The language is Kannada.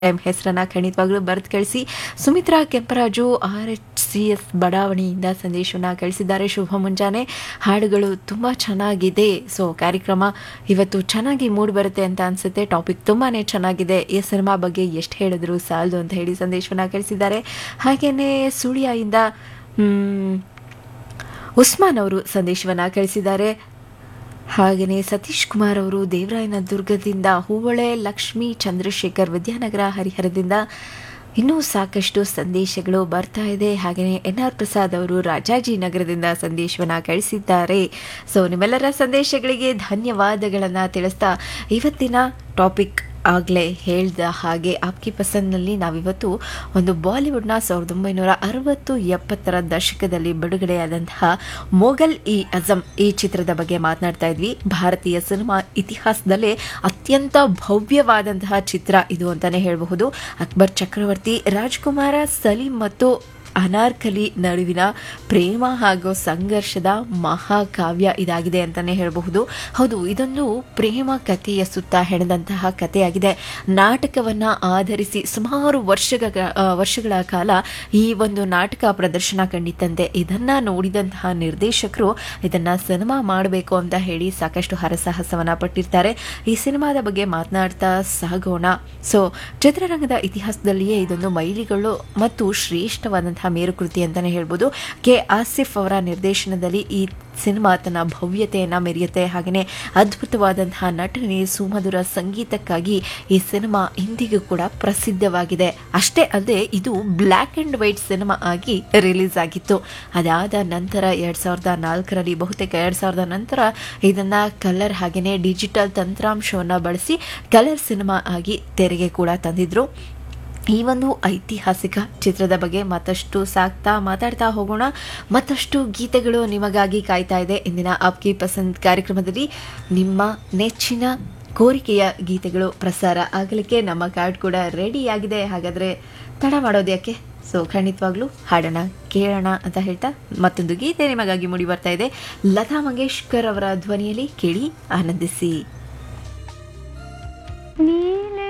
ಟೈಮ್ ಹೆಸರನ್ನ ಖಂಡಿತವಾಗ್ಲೂ ಬರೆದು ಕಳಿಸಿ Sumitra Kemparaju R H C S ಬಡಾವಣೆಯಿಂದ ಸಂದೇಶವನ್ನು ಕಳಿಸಿದ್ದಾರೆ ಶುಭ ಮುಂಜಾನೆ ಹಾಡುಗಳು ತುಂಬ ಚೆನ್ನಾಗಿದೆ ಸೊ ಕಾರ್ಯಕ್ರಮ ಇವತ್ತು ಚೆನ್ನಾಗಿ ಮೂಡ್ ಬರುತ್ತೆ ಅಂತ ಅನ್ಸುತ್ತೆ ಟಾಪಿಕ್ ತುಂಬಾ ಚೆನ್ನಾಗಿದೆ ಈ ಸಿನಿಮಾ ಬಗ್ಗೆ ಎಷ್ಟು ಹೇಳಿದ್ರು ಸಾಲದು ಅಂತ ಹೇಳಿ ಸಂದೇಶವನ್ನು ಕಳಿಸಿದ್ದಾರೆ ಹಾಗೆಯೇ ಸುಳಿಯಿಂದ ಮ್, ಉಸ್ಮಾನ್ ಅವರು ಸಂದೇಶವನ್ನು ಕಳಿಸಿದ್ದಾರೆ ಹಾಗೆಯೇ ಸತೀಶ್ ಕುಮಾರ್ ಅವರು ದೇವರಾಯನ ದುರ್ಗದಿಂದ ಹೂವಳೆ ಲಕ್ಷ್ಮೀ ಚಂದ್ರಶೇಖರ್ ವಿದ್ಯಾನಗರ ಹರಿಹರದಿಂದ ಇನ್ನೂ ಸಾಕಷ್ಟು ಸಂದೇಶಗಳು ಬರ್ತಾ ಇದೆ ಹಾಗೆಯೇ ಎನ್ ಆರ್ ಪ್ರಸಾದ್ ಅವರು ರಾಜಾಜಿನಗರದಿಂದ ಸಂದೇಶವನ್ನು ಕಳಿಸಿದ್ದಾರೆ ಸೊ ನಿಮ್ಮೆಲ್ಲರ ಸಂದೇಶಗಳಿಗೆ ಧನ್ಯವಾದಗಳನ್ನು ತಿಳಿಸ್ತಾ ಇವತ್ತಿನ ಟಾಪಿಕ್ ಆಗಲೇ ಹೇಳ್ದ ಹಾಗೆ ಆಪ್ಕಿ ಪಸಂದ್ನಲ್ಲಿ ನಾವಿವತ್ತು ಒಂದು ಬಾಲಿವುಡ್ನ ಸಾವಿರದ ಒಂಬೈನೂರ ಅರವತ್ತು ಎಪ್ಪತ್ತರ ದಶಕದಲ್ಲಿ ಬಿಡುಗಡೆಯಾದಂತಹ ಮೊಘಲ್ ಇ ಅಜಮ್ ಈ ಚಿತ್ರದ ಬಗ್ಗೆ ಮಾತನಾಡ್ತಾ ಇದ್ವಿ ಭಾರತೀಯ ಸಿನಿಮಾ ಇತಿಹಾಸದಲ್ಲೇ ಅತ್ಯಂತ ಭವ್ಯವಾದಂತಹ ಚಿತ್ರ ಇದು ಅಂತಾನೆ ಹೇಳಬಹುದು ಅಕ್ಬರ್ ಚಕ್ರವರ್ತಿ ರಾಜ್ಕುಮಾರ ಸಲೀಂ ಮತ್ತು ಅನಾರ್ಕಲಿ ನಡುವಿನ ಪ್ರೇಮ ಹಾಗೂ ಸಂಘರ್ಷದ ಮಹಾಕಾವ್ಯ ಇದಾಗಿದೆ ಅಂತಾನೆ ಹೇಳಬಹುದು ಹೌದು ಇದೊಂದು ಪ್ರೇಮ ಕಥೆಯ ಸುತ್ತ ಹೆಣೆದಂತಹ ಕಥೆಯಾಗಿದೆ ನಾಟಕವನ್ನ ಆಧರಿಸಿ ಸುಮಾರು ವರ್ಷಗಳ ಆ, ವರ್ಷಗಳ ಕಾಲ ಈ ಒಂದು ನಾಟಕ ಪ್ರದರ್ಶನ ಕಂಡಿತ್ತಂತೆ ಇದನ್ನ ನೋಡಿದಂತಹ ನಿರ್ದೇಶಕರು ಇದನ್ನ ಸಿನಿಮಾ ಮಾಡಬೇಕು ಅಂತ ಹೇಳಿ ಸಾಕಷ್ಟು ಹರಸಾಹಸವನ್ನ ಪಟ್ಟಿರ್ತಾರೆ ಈ ಸಿನಿಮಾದ ಬಗ್ಗೆ ಮಾತನಾಡ್ತಾ ಸಾಗೋಣ ಸೊ ಚಿತ್ರರಂಗದ ಇತಿಹಾಸದಲ್ಲಿಯೇ ಇದೊಂದು ಮೈಲಿಗಳು ಮತ್ತು ಶ್ರೇಷ್ಠವಾದಂತಹ ಮೇರುಕೃತಿ ಅಂತಾನೆ ಹೇಳ್ಬೋದು ಕೆ ಆಸಿಫ್ ಅವರ ನಿರ್ದೇಶನದಲ್ಲಿ ಈ ಸಿನಿಮಾ ತನ್ನ ಭವ್ಯತೆಯನ್ನು ಮೆರೆಯುತ್ತೆ ಹಾಗೆಯೇ ಅದ್ಭುತವಾದಂತಹ ನಟನೆ ಸುಮಧುರ ಸಂಗೀತಕ್ಕಾಗಿ ಈ ಸಿನಿಮಾ ಇಂದಿಗೂ ಕೂಡ ಪ್ರಸಿದ್ಧವಾಗಿದೆ ಅಷ್ಟೇ ಅಲ್ಲದೆ ಇದು ಬ್ಲ್ಯಾಕ್ ಆ್ಯಂಡ್ ವೈಟ್ ಸಿನಿಮಾ ಆಗಿ ರಿಲೀಸ್ ಆಗಿತ್ತು ಅದಾದ ನಂತರ ಎರಡು ಸಾವಿರದ ನಾಲ್ಕರಲ್ಲಿ ಬಹುತೇಕ ಎರಡು ಸಾವಿರದ ನಂತರ ಇದನ್ನ ಕಲರ್ ಹಾಗೆಯೇ ಡಿಜಿಟಲ್ ತಂತ್ರಾಂಶವನ್ನು ಬಳಸಿ ಕಲರ್ ಸಿನಿಮಾ ಆಗಿ ತೆರೆಗೆ ಕೂಡ ತಂದಿದ್ರು ಈ ಒಂದು ಐತಿಹಾಸಿಕ ಚಿತ್ರದ ಬಗ್ಗೆ ಮತ್ತಷ್ಟು ಸಾಕ್ತಾ ಮಾತಾಡ್ತಾ ಹೋಗೋಣ ಮತ್ತಷ್ಟು ಗೀತೆಗಳು ನಿಮಗಾಗಿ ಕಾಯ್ತಾ ಇದೆ ಇಂದಿನ ಆಪ್ಕಿ ಪಸಂದ್ ಕಾರ್ಯಕ್ರಮದಲ್ಲಿ ನಿಮ್ಮ ನೆಚ್ಚಿನ ಕೋರಿಕೆಯ ಗೀತೆಗಳು ಪ್ರಸಾರ ಆಗಲಿಕ್ಕೆ ನಮ್ಮ ಕಾರ್ಡ್ ಕೂಡ ರೆಡಿ ಆಗಿದೆ ಹಾಗಾದರೆ ತಡ ಮಾಡೋದು ಯಾಕೆ ಸೊ ಖಂಡಿತವಾಗ್ಲೂ ಹಾಡೋಣ ಕೇಳೋಣ ಅಂತ ಹೇಳ್ತಾ ಮತ್ತೊಂದು ಗೀತೆ ನಿಮಗಾಗಿ ಮೂಡಿ ಬರ್ತಾ ಇದೆ ಲತಾ ಮಂಗೇಶ್ಕರ್ ಅವರ ಧ್ವನಿಯಲ್ಲಿ ಕೇಳಿ ಆನಂದಿಸಿ